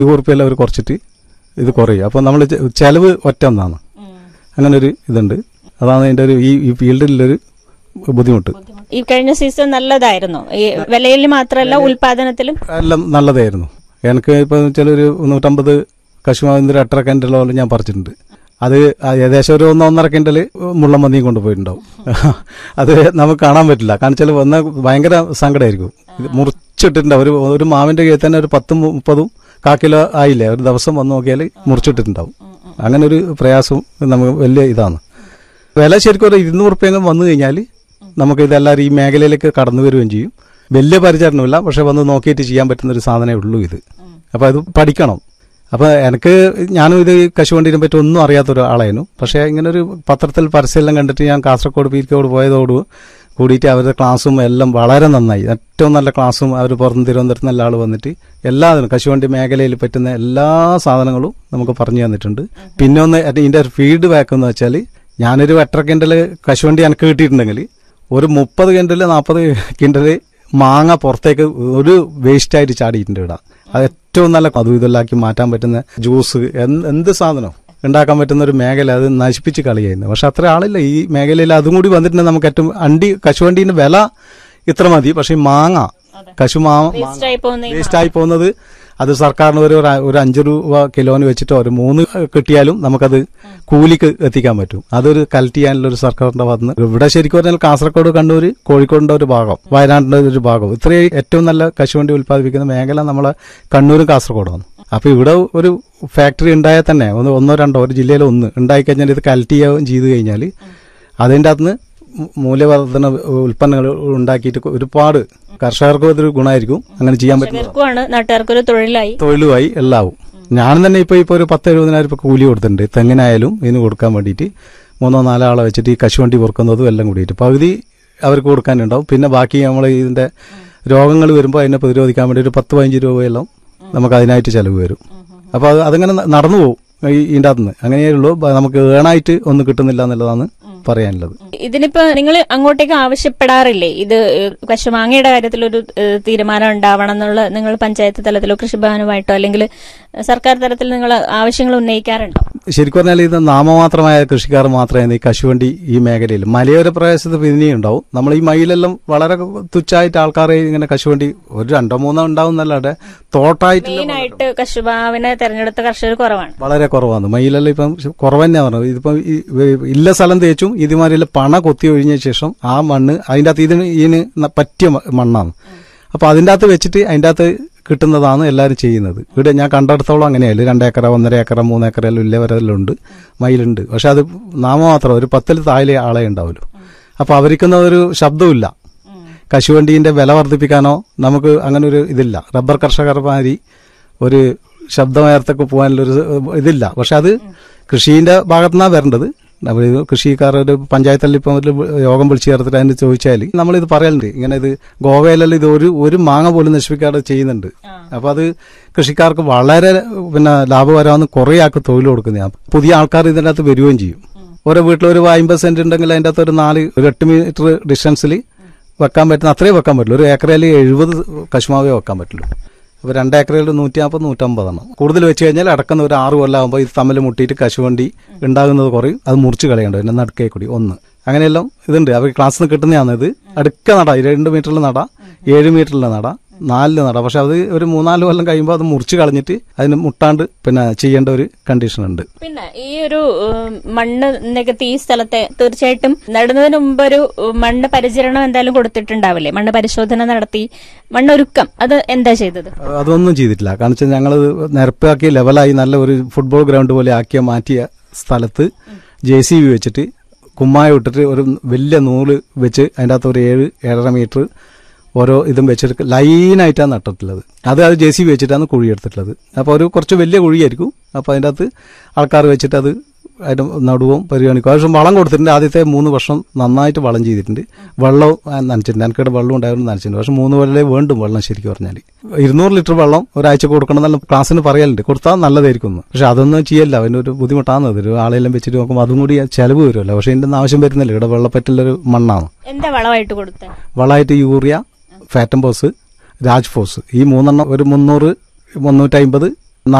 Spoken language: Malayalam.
ഇരുപത് റുപ്യയെല്ലാം അവർ കുറച്ചിട്ട് ഇത് കുറയും അപ്പോൾ നമ്മൾ ചെലവ് ഒറ്റ ഒന്നാണ് അങ്ങനെ ഒരു ഇതുണ്ട് അതാണ് അതിൻ്റെ ഒരു ഈ ഈ ഫീൽഡിലൊരു ബുദ്ധിമുട്ട് ഈ കഴിഞ്ഞ സീസൺ നല്ലതായിരുന്നു ഈ വിലയിൽ മാത്രമല്ല ഉൽപാദനത്തിലും എല്ലാം നല്ലതായിരുന്നു എനിക്ക് ഇപ്പോൾ വെച്ചാൽ ഒരു നൂറ്റമ്പത് കശുമാവിൻ്റെ എട്ടര കിൻഡലോളം ഞാൻ പറിച്ചിട്ടുണ്ട് അത് ഏകദേശം ഒരു ഒന്ന് ഒന്നര കിൻഡൽ മുള്ളമ്പന്നി കൊണ്ടുപോയിട്ടുണ്ടാവും അത് നമുക്ക് കാണാൻ പറ്റില്ല കാരണം വെച്ചാൽ വന്ന ഭയങ്കര സങ്കടമായിരിക്കും ഇത് മുറിച്ചിട്ടിട്ടുണ്ടാവും ഒരു ഒരു മാവിന്റെ കയ്യിൽ തന്നെ ഒരു പത്തും മുപ്പതും കാ കിലോ ആയില്ലേ ഒരു ദിവസം വന്ന് നോക്കിയാൽ മുറിച്ചിട്ടിട്ടുണ്ടാവും അങ്ങനെ ഒരു പ്രയാസം നമുക്ക് വലിയ ഇതാണ് വില ശരിക്കും ഒരു ഇരുന്നൂറ് റുപ്യെങ്കിലും വന്നു കഴിഞ്ഞാൽ നമുക്ക് ഇതെല്ലാവരും ഈ മേഖലയിലേക്ക് കടന്നു വരികയും ചെയ്യും വലിയ പരിചരണമില്ല പക്ഷെ വന്ന് നോക്കിയിട്ട് ചെയ്യാൻ പറ്റുന്ന ഒരു സാധനമേ ഉള്ളൂ ഇത് അപ്പൊ അത് പഠിക്കണം അപ്പൊ എനിക്ക് ഞാനും ഇത് കശുവണ്ടിനെ പറ്റി ഒന്നും അറിയാത്ത ഒരാളായിരുന്നു പക്ഷെ ഇങ്ങനെ ഒരു പത്രത്തിൽ പരസ്യമെല്ലാം കണ്ടിട്ട് ഞാൻ കാസർഗോഡ് പീരിക്കോട് പോയതോട് കൂടിയിട്ട് അവരുടെ ക്ലാസ്സും എല്ലാം വളരെ നന്നായി ഏറ്റവും നല്ല ക്ലാസ്സും അവർ പുറത്ത് തിരുവനന്തപുരത്ത് നല്ല ആൾ വന്നിട്ട് എല്ലാത്തിനും കശുവണ്ടി മേഖലയിൽ പറ്റുന്ന എല്ലാ സാധനങ്ങളും നമുക്ക് പറഞ്ഞു തന്നിട്ടുണ്ട് പിന്നെ ഒന്ന് ഇതിന്റെ ഒരു ഫീഡ്ബാക്ക് എന്ന് വെച്ചാൽ ഞാനൊരു എട്ടര കിൻഡൽ കശുവണ്ടി എനിക്ക് കിട്ടിയിട്ടുണ്ടെങ്കിൽ ഒരു മുപ്പത് കിൻഡൽ നാൽപ്പത് കിൻഡൽ മാങ്ങ പുറത്തേക്ക് ഒരു വേസ്റ്റ് ആയിട്ട് ചാടിയിട്ടുണ്ട് ഇവിടെ അത് ഏറ്റവും നല്ല അതും ഇതെല്ലാക്കി മാറ്റാൻ പറ്റുന്ന ജ്യൂസ് എന്ത് എന്ത് സാധനം ഉണ്ടാക്കാൻ പറ്റുന്ന ഒരു മേഖല അത് നശിപ്പിച്ച് കളിയായിരുന്നു പക്ഷെ അത്ര ആളില്ല ഈ മേഖലയിൽ അതും കൂടി വന്നിട്ടുണ്ടെങ്കിൽ നമുക്ക് ഏറ്റവും അണ്ടി കശുവണ്ടീന്റെ വില ഇത്ര മതി പക്ഷെ ഈ മാങ്ങ കശുമാ വേസ്റ്റ് ആയി പോകുന്ന ഈ വേസ്റ്റ് ആയി പോകുന്നത് അത് സർക്കാരിന് ഒരു ഒരു അഞ്ച് രൂപ കിലോന് വെച്ചിട്ടോ ഒരു മൂന്ന് കിട്ടിയാലും നമുക്കത് കൂലിക്ക് എത്തിക്കാൻ പറ്റും അതൊരു കലക്ട് ചെയ്യാനുള്ള ഒരു സർക്കാരിന്റെ ഭാഗത്തുനിന്ന് ഇവിടെ ശരിക്കും പറഞ്ഞാൽ കാസർഗോഡ് കണ്ണൂർ കോഴിക്കോടിന്റെ ഒരു ഭാഗം വയനാടിന്റെ ഒരു ഭാഗം ഇത്രയും ഏറ്റവും നല്ല കശുവണ്ടി ഉൽപ്പാദിപ്പിക്കുന്ന മേഖല നമ്മളെ കണ്ണൂരും കാസർഗോഡാണ് അപ്പൊ ഇവിടെ ഒരു ഫാക്ടറി ഉണ്ടായാൽ തന്നെ ഒന്ന് ഒന്നോ രണ്ടോ ഒരു ജില്ലയിൽ ഒന്ന് ഉണ്ടായി കഴിഞ്ഞാൽ ഇത് കലക്ട് ചെയ്യുകയും ചെയ്തു കഴിഞ്ഞാൽ അതിൻ്റെ അകത്തുനിന്ന് മൂല്യവർദ്ധന ഉൽപ്പന്നങ്ങൾ ഉണ്ടാക്കിയിട്ട് ഒരുപാട് കർഷകർക്കും അതൊരു ഗുണമായിരിക്കും അങ്ങനെ ചെയ്യാൻ പറ്റും കർഷകർക്കുമാണ് നാട്ടുകാർക്കൊരു തൊഴിലായി തൊഴിലുമായി എല്ലാവും ഞാൻ തന്നെ ഇപ്പൊ ഇപ്പൊ ഒരു പത്ത് എഴുപതിനായിരം ഇപ്പൊ കൂലി കൊടുത്തിട്ടുണ്ട് തെങ്ങിനായാലും ഇതിന് കൊടുക്കാൻ വേണ്ടിയിട്ട് മൂന്നോ നാലോ ആളെ വെച്ചിട്ട് ഈ കശുവണ്ടി പൊറുക്കുന്നതും എല്ലാം കൂടിയിട്ട് പകുതി അവർക്ക് കൊടുക്കാനുണ്ടാവും പിന്നെ ബാക്കി നമ്മൾ ഇതിന്റെ രോഗങ്ങൾ വരുമ്പോൾ അതിനെ പ്രതിരോധിക്കാൻ വേണ്ടി ഒരു പത്ത് പതിനഞ്ച് രൂപയെല്ലാം നമുക്ക് അതിനായിട്ട് ചെലവ് വരും അപ്പൊ അത് അതങ്ങനെ ന- നടന്നു പോകും ഈ ഇതിൻ്റെ അകത്തുനിന്ന് അങ്ങനെയേ ഉള്ളൂ ബ- നമുക്ക് ഏണായിട്ട് ഒന്നും കിട്ടുന്നില്ല എന്നുള്ളതാണ് പറയാനുള്ളത് ഇതിനിപ്പോ നിങ്ങൾ അങ്ങോട്ടേക്ക് ആവശ്യപ്പെടാറില്ലേ ഇത് ഏഹ്, കശുമാങ്ങയുടെ കാര്യത്തിൽ ഒരു ഏഹ്, തീരുമാനം ഉണ്ടാവണം എന്നുള്ള നിങ്ങൾ പഞ്ചായത്ത് തലത്തിലോ കൃഷിഭവനുമായിട്ടോ അല്ലെങ്കിൽ ഏഹ്, സർക്കാർ തലത്തിൽ നിങ്ങൾ ആവശ്യങ്ങൾ ഉന്നയിക്കാറുണ്ടോ ശരിക്കും പറഞ്ഞാൽ ഇത് നാമമാത്രമായ കൃഷിക്കാർ മാത്രമേ ഈ കശുവണ്ടി ഈ മേഖലയിൽ മലയോര പ്രദേശത്ത് പിന്നെയും ഉണ്ടാവും നമ്മൾ ഈ മയിലെല്ലാം വളരെ തുച്ഛമായിട്ട് ആൾക്കാരെ ഇങ്ങനെ കശുവണ്ടി ഒരു രണ്ടോ മൂന്നോ ഉണ്ടാവും എന്നല്ലാതെ തോട്ടായിട്ട് മെയിനായിട്ട് കശുമാവിനെ തെരഞ്ഞെടുത്ത കർഷകർ കുറവാണ് വളരെ കുറവാണ് മയിലെല്ലാം ഇപ്പം കുറവ് തന്നെയാണ് പറഞ്ഞത് ഇതിപ്പം ഈ ഇല്ല സ്ഥലം തേച്ചും ഇതുമാതിരി പണ കൊത്തി ഒഴിഞ്ഞ ശേഷം ആ മണ്ണ് അതിൻ്റെ അകത്ത് ഇതിന് ഇതിന് ന- പറ്റിയ മ- മണ്ണാണ് അപ്പൊ അതിൻ്റെ അകത്ത് വെച്ചിട്ട് അതിൻ്റെ അകത്ത് കിട്ടുന്നതാണ് എല്ലാവരും ചെയ്യുന്നത് ഇവിടെ ഞാൻ കണ്ടെടുത്തോളം അങ്ങനെയല്ല രണ്ട് ഏക്കറ ഒന്നര ഏക്കറ മൂന്ന് ഏക്കറ എല്ലാം ഇല്ല വരെല്ലാം ഉണ്ട് മയിലുണ്ട് പക്ഷെ അത് നാമമാത്രം ഒരു പത്തിൽ താഴെ ആളെ ഉണ്ടാവുമല്ലോ അപ്പൊ അവർക്കൊന്നും ഒരു ശബ്ദമില്ല കശുവണ്ടീന്റെ വില വർദ്ധിപ്പിക്കാനോ നമുക്ക് അങ്ങനെ ഒരു ഇതില്ല റബ്ബർ കർഷകർമാരി ഒരു ശബ്ദമേർത്തൊക്കെ പോകാനുള്ള ഒരു ഇതില്ല പക്ഷെ അത് കൃഷീന്റെ ഭാഗത്തുനിന്നാണ് വരേണ്ടത് നമ്മൾ ഇത് കൃഷിക്കാരുടെ പഞ്ചായത്തിൽ ഇപ്പം ഒരു യോഗം വിളിച്ചു ചേർത്തിട്ട് അതിന് ചോദിച്ചാൽ നമ്മളിത് പറയലുണ്ട് ഇങ്ങനെ ഇത് ഗോവയിലെല്ലാം ഇത് ഒരു ഒരു മാങ്ങ പോലും നശിപ്പിക്കാതെ ചെയ്യുന്നുണ്ട് അപ്പൊ അത് കൃഷിക്കാർക്ക് വളരെ പിന്നെ ലാഭകരമാണെന്ന് കുറെ ആൾക്ക് തൊഴിൽ കൊടുക്കുന്നതാണ് പുതിയ ആൾക്കാർ ഇതിൻ്റെ അകത്ത് വരികയും ചെയ്യും ഓരോ വീട്ടിൽ ഒരു അമ്പത് സെന്റ് ഉണ്ടെങ്കിൽ അതിൻ്റെ അകത്ത് ഒരു നാല് ഒരു എട്ട് മീറ്റർ ഡിസ്റ്റൻസിൽ വെക്കാൻ പറ്റുന്ന അത്രയും വെക്കാൻ പറ്റുള്ളൂ ഒരു ഏക്കറയിൽ എഴുപത് കശുമാവേ വെക്കാൻ പറ്റുള്ളൂ അപ്പോൾ രണ്ട് ഏക്കറയിൽ നൂറ്റി നാൽപ്പത് നൂറ്റമ്പതാണ് കൂടുതൽ വെച്ച് കഴിഞ്ഞാൽ അടക്കുന്ന ഒരു ആറ് കൊല്ലമാകുമ്പോൾ ഇത് തമ്മിൽ മുട്ടിയിട്ട് കശുവണ്ടി ഉണ്ടാകുന്നത് കുറയും അത് മുറിച്ച് കളയേണ്ട പിന്നെ നടുക്കേ കൂടി ഒന്ന് അങ്ങനെയെല്ലാം ഇതുണ്ട് അവർ ക്ലാസ്സിൽ നിന്ന് കിട്ടുന്നതാണ് ഇത് അടുക്ക നട ഈ രണ്ട് മീറ്ററിൽ നട ഏഴ് മീറ്ററിൽ നട നാലില് നട പക്ഷെ അത് ഒരു മൂന്നാല് കൊല്ലം കഴിയുമ്പോൾ അത് മുറിച്ച് കളഞ്ഞിട്ട് അതിന് മുട്ടാണ്ട് പിന്നെ ചെയ്യേണ്ട ഒരു കണ്ടീഷൻ ഉണ്ട് പിന്നെ ഈ ഒരു ഉം, മണ്ണ് നികത്തി ഈ സ്ഥലത്തെ തീർച്ചയായിട്ടും നടുന്നതിന് മുമ്പ് ഒരു ഉം, മണ്ണ് പരിചരണം എന്തായാലും കൊടുത്തിട്ടുണ്ടാവില്ലേ മണ്ണ് പരിശോധന നടത്തി മണ്ണൊരുക്കം അത് എന്താ ചെയ്തത് അതൊന്നും ചെയ്തിട്ടില്ല കാരണം വെച്ചാൽ ഞങ്ങൾ നിരപ്പാക്കി ലെവലായി നല്ല ഒരു ഫുട്ബോൾ ഗ്രൗണ്ട് പോലെ ആക്കിയ മാറ്റിയ സ്ഥലത്ത് ജെ സി ബി വെച്ചിട്ട് കുമ്മായ ഇട്ടിട്ട് ഒരു വലിയ നൂല് വെച്ച് അതിൻ്റെ അകത്ത് ഒരു ഏഴ് ഏഴര മീറ്റർ ഓരോ ഇതും വെച്ചിട്ട് ലൈനായിട്ടാണ് നട്ടിട്ടുള്ളത് അത് അത് ജെ സി ബി വെച്ചിട്ടാണ് കുഴി എടുത്തിട്ടുള്ളത് അപ്പോൾ ഒരു കുറച്ച് വലിയ കുഴിയായിരിക്കും അപ്പോൾ അതിൻ്റെ അകത്ത് ആൾക്കാർ വെച്ചിട്ട് അത് അതിന്റെ നടുവും പരിഗണിക്കും പക്ഷെ വളം കൊടുത്തിട്ടുണ്ട് ആദ്യത്തെ മൂന്ന് വർഷം നന്നായിട്ട് വളം ചെയ്തിട്ടുണ്ട് വെള്ളവും ആ, നനച്ചിട്ടുണ്ട് എനിക്കിടെ വെള്ളം ഉണ്ടായിരുന്നു നനച്ചിട്ടുണ്ട് പക്ഷെ മൂന്ന് കൊല്ലേ വേണ്ടും വെള്ളം ശരിക്കും പറഞ്ഞാൽ ഇരുന്നൂറ് ലിറ്റർ വെള്ളം ഒരാഴ്ച കൊടുക്കണം എന്നുള്ള ക്ലാസ്സിന് പറയലുണ്ട് കൊടുത്താൽ നല്ലതായിരിക്കും എന്ന് പക്ഷെ അതൊന്നും ചെയ്യല്ല അതിനൊരു ബുദ്ധിമുട്ടാണ് അത് ഒരു ആളെല്ലാം വെച്ചിട്ട് നോക്കുമ്പോൾ അതും കൂടി ചെലവ് വരുമല്ലോ പക്ഷെ ഇതിന്റെ ഒന്നും ആവശ്യം വരുന്നില്ല ഇവിടെ വെള്ളപ്പറ്റുള്ളൊരു മണ്ണാണ് എന്താ വളമായിട്ട് കൊടുത്തത് വളമായിട്ട് യൂറിയ ഫാറ്റംബോസ് രാജ്ഫോസ് ഈ മൂന്നെണ്ണം ഒരു മുന്നൂറ് മുന്നൂറ്റമ്പത്